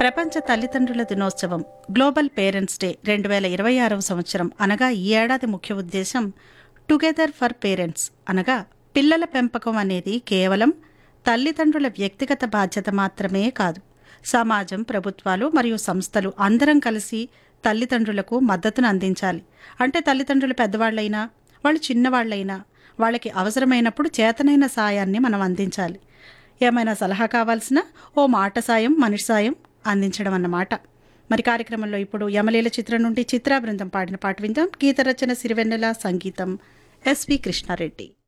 ప్రపంచ తల్లిదండ్రుల దినోత్సవం గ్లోబల్ పేరెంట్స్ డే రెండు వేల ఇరవై ఆరవ సంవత్సరం అనగా ఈ ఏడాది ముఖ్య ఉద్దేశం టుగెదర్ ఫర్ పేరెంట్స్ అనగా పిల్లల పెంపకం అనేది కేవలం తల్లిదండ్రుల వ్యక్తిగత బాధ్యత మాత్రమే కాదు సమాజం ప్రభుత్వాలు మరియు సంస్థలు అందరం కలిసి తల్లిదండ్రులకు మద్దతును అందించాలి అంటే తల్లిదండ్రులు పెద్దవాళ్ళైనా వాళ్ళు చిన్నవాళ్ళైనా వాళ్ళకి అవసరమైనప్పుడు చేతనైన సాయాన్ని మనం అందించాలి ఏమైనా సలహా కావాల్సిన ఓ మాట సాయం మనిషి సాయం అందించడం అన్నమాట మరి కార్యక్రమంలో ఇప్పుడు యమలీల చిత్రం నుండి చిత్రా బృందం పాడిన పాట విందాం గీత రచన సిరివెన్నెల సంగీతం ఎస్వి కృష్ణారెడ్డి